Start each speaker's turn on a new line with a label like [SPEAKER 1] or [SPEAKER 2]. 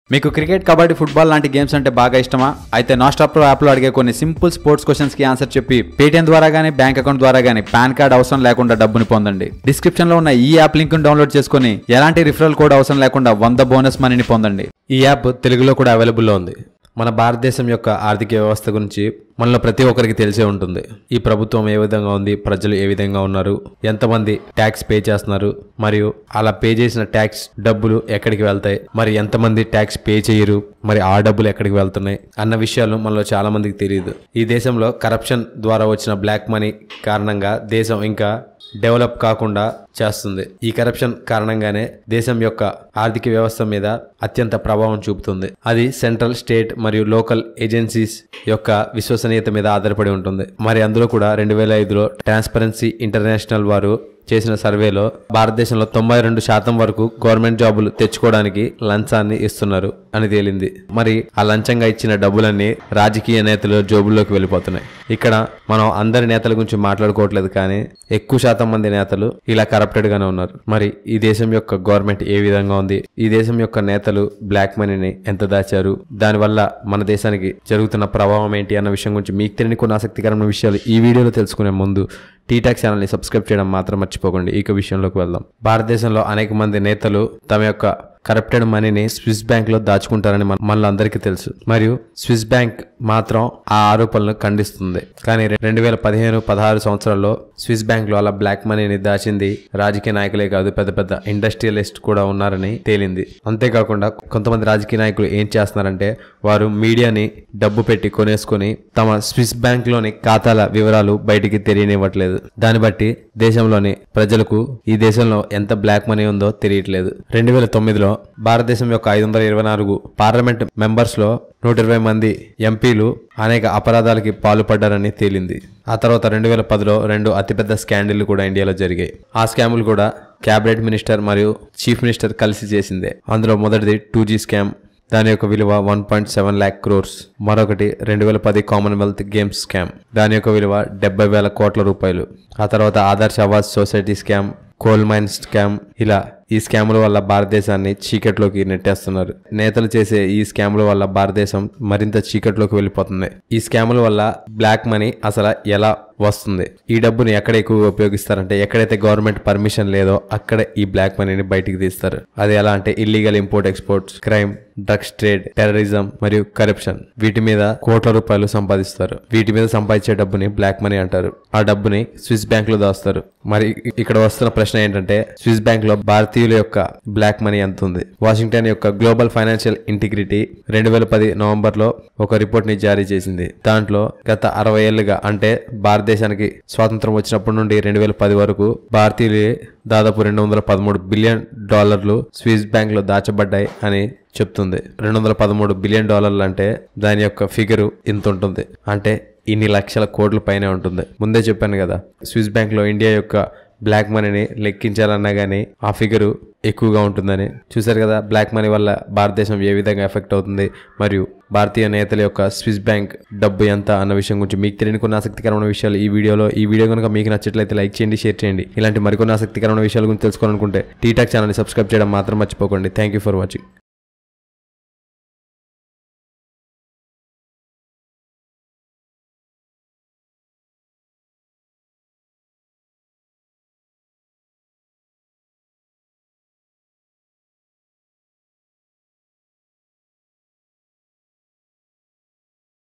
[SPEAKER 1] మీకు cricket kabaddi football లాంటి games అంటే బాగా ఇష్టమా అయితే నాస్టాప్ ప్రో యాప్లో అడిగే కొన్ని సింపుల్ స్పోర్ట్స్ క్వశ్చన్స్ కి ఆన్సర్ చెప్పి పేటిఎం ద్వారా గానీ బ్యాంక్ అకౌంట్ ద్వారా గానీ పాన్ కార్డ్ అవసరం లేకుండా డబ్బుని పొందండి డిస్క్రిప్షన్ లో ఉన్న ఈ యాప్ లింక్ డౌన్లోడ్ చేసుకుని ఎలాంటి రిఫరల్ కోడ్ అవసరం లేకుండా వంద బోనస్ మనీని పొందండి
[SPEAKER 2] ఈ యాప్ తెలుగులో కూడా అవైలబుల్లో ఉంది మన భారతదేశం యొక్క ఆర్థిక వ్యవస్థ గురించి మనలో ప్రతి ఒక్కరికి తెలిసే ఉంటుంది ఈ ప్రభుత్వం ఏ విధంగా ఉంది ప్రజలు ఏ విధంగా ఉన్నారు ఎంతమంది ట్యాక్స్ పే చేస్తున్నారు మరియు అలా పే చేసిన ట్యాక్స్ డబ్బులు ఎక్కడికి వెళ్తాయి మరి ఎంతమంది ట్యాక్స్ పే చేయరు మరి ఆ డబ్బులు ఎక్కడికి వెళ్తున్నాయి అన్న విషయాలు మనలో చాలా మందికి తెలియదు ఈ దేశంలో కరప్షన్ ద్వారా వచ్చిన బ్లాక్ మనీ కారణంగా దేశం ఇంకా డెవలప్ కాకుండా చేస్తుంది ఈ కరప్షన్ కారణంగానే దేశం యొక్క ఆర్థిక వ్యవస్థ మీద అత్యంత ప్రభావం చూపుతుంది అది సెంట్రల్ స్టేట్ మరియు లోకల్ ఏజెన్సీస్ యొక్క విశ్వసనీయత మీద ఆధారపడి ఉంటుంది మరి అందులో కూడా రెండు వేల ఐదులో ట్రాన్స్పరెన్సీ ఇంటర్నేషనల్ వారు చేసిన సర్వేలో భారతదేశంలో తొంభై రెండు శాతం వరకు గవర్నమెంట్ జాబులు తెచ్చుకోవడానికి లంచాన్ని ఇస్తున్నారు అని తేలింది మరి ఆ లంచంగా ఇచ్చిన డబ్బులన్నీ రాజకీయ నేతల జోబుల్లోకి వెళ్ళిపోతున్నాయి ఇక్కడ మనం అందరి నేతల గురించి మాట్లాడుకోవట్లేదు కానీ ఎక్కువ శాతం మంది నేతలు ఇలా కరప్టెడ్ గానే ఉన్నారు మరి ఈ దేశం యొక్క గవర్నమెంట్ ఏ విధంగా ఉంది ఈ దేశం యొక్క నేతలు బ్లాక్ మనీని ఎంత దాచారు దానివల్ల మన దేశానికి జరుగుతున్న ప్రభావం ఏంటి అన్న విషయం గురించి మీకు తెలియని కొన్ని ఆసక్తికరమైన విషయాలు ఈ వీడియోలో తెలుసుకునే ముందు టీటాక్ ఛానల్ని సబ్స్క్రైబ్ చేయడం మాత్రం మర్చిపోకండి ఇక విషయంలోకి వెళ్దాం భారతదేశంలో అనేక మంది నేతలు తమ యొక్క కరప్టెడ్ మనీని స్విస్ బ్యాంక్ లో దాచుకుంటారని మన మనలందరికీ తెలుసు మరియు స్విస్ బ్యాంక్ మాత్రం ఆ ఆరోపణలను ఖండిస్తుంది కానీ రెండు వేల పదిహేను పదహారు సంవత్సరాల్లో స్విస్ బ్యాంక్ లో అలా బ్లాక్ మనీని దాచింది రాజకీయ నాయకులే కాదు పెద్ద పెద్ద ఇండస్ట్రియలిస్ట్ కూడా ఉన్నారని తేలింది అంతేకాకుండా కొంతమంది రాజకీయ నాయకులు ఏం చేస్తున్నారంటే వారు మీడియాని డబ్బు పెట్టి కొనేసుకొని తమ స్విస్ బ్యాంక్ లోని ఖాతాల వివరాలు బయటికి తెలియనివ్వట్లేదు దాన్ని బట్టి దేశంలోని ప్రజలకు ఈ దేశంలో ఎంత బ్లాక్ మనీ ఉందో తెలియట్లేదు రెండు వేల తొమ్మిదిలో భారతదేశం యొక్క ఐదు వందల ఇరవై నాలుగు పార్లమెంట్ మెంబర్స్ లో నూట ఇరవై మంది ఎంపీలు అనేక అపరాధాలకి పాల్పడ్డారని తేలింది ఆ తర్వాత రెండు వేల పదిలో రెండు అతిపెద్ద స్కాండిల్ కూడా ఇండియాలో జరిగాయి ఆ స్కాములు కూడా క్యాబినెట్ మినిస్టర్ మరియు చీఫ్ మినిస్టర్ కలిసి చేసిందే అందులో మొదటిది టూ జీ స్కామ్ దాని యొక్క విలువ one point seven lakh crores మరొకటి రెండు వేల పది కామన్వెల్త్ గేమ్స్ స్కామ్ దాని యొక్క విలువ డెబ్బై వేల కోట్ల రూపాయలు ఆ తర్వాత Adarsh Awas society scam coal mine scam ఇలా ఈ స్కాముల వల్ల భారతదేశాన్ని చీకట్లోకి నెట్టేస్తున్నారు నేతలు చేసే ఈ స్కాముల వల్ల భారతదేశం మరింత చీకట్లోకి వెళ్ళిపోతుంది ఈ స్కాముల వల్ల బ్లాక్ మనీ అసలు ఎలా వస్తుంది ఈ డబ్బుని ఎక్కడ ఎక్కువగా ఉపయోగిస్తారంటే ఎక్కడైతే గవర్నమెంట్ పర్మిషన్ లేదో అక్కడ ఈ బ్లాక్ మనీని బయటికి తీస్తారు అది ఎలా అంటే illegal import exports crime drugs trade terrorism మరియు కరప్షన్ వీటి మీద కోట్ల రూపాయలు సంపాదిస్తారు వీటి మీద సంపాదించే డబ్బుని బ్లాక్ మనీ అంటారు ఆ డబ్బుని స్విస్ బ్యాంక్ లో దాస్తారు మరి ఇక్కడ వస్తున్న ప్రశ్న ఏంటంటే స్విస్ బ్యాంక్ లో భారతీయుల యొక్క బ్లాక్ మనీ ఎంత ఉంది వాషింగ్టన్ యొక్క గ్లోబల్ ఫైనాన్షియల్ ఇంటిగ్రిటీ రెండు వేల పది నవంబర్ లో ఒక రిపోర్ట్ ని జారీ చేసింది దాంట్లో గత అరవై ఏళ్లుగా అంటే భారతదేశానికి స్వాతంత్రం వచ్చినప్పటి నుండి రెండు వేల పది వరకు భారతీయులు దాదాపు రెండు వందల పదమూడు బిలియన్ డాలర్లు స్విస్ బ్యాంక్ లో దాచబడ్డాయి అని చెప్తుంది రెండు వందల పదమూడు బిలియన్ డాలర్లు అంటే దాని యొక్క ఫిగరు ఇంత ఉంటుంది అంటే ఇన్ని లక్షల కోట్ల పైనే ఉంటుంది ముందే చెప్పాను కదా స్విస్ బ్యాంక్ లో ఇండియా యొక్క బ్లాక్ మనీని లెక్కించాలన్నా కానీ ఆ ఫిగరు ఎక్కువగా ఉంటుందని చూశారు కదా బ్లాక్ మనీ వల్ల భారతదేశం ఏ విధంగా ఎఫెక్ట్ అవుతుంది మరియు భారతీయ నేతల యొక్క స్విస్ బ్యాంక్ డబ్బు ఎంత అన్న విషయం గురించి మీకు తెలియని కొన్ని ఆసక్తికరమైన విషయాలు ఈ వీడియోలో ఈ వీడియో కనుక మీకు నచ్చట్లయితే లైక్ చేయండి షేర్ చేయండి ఇలాంటి మరికొన్ని ఆసక్తికరమైన విషయాల గురించి తెలుసుకోవాలనుకుంటే టీటాక్ ఛానల్ని సబ్స్క్రైబ్ చేయడం మాత్రం మర్చిపోకండి థ్యాంక్ యూ ఫర్ వాచింగ్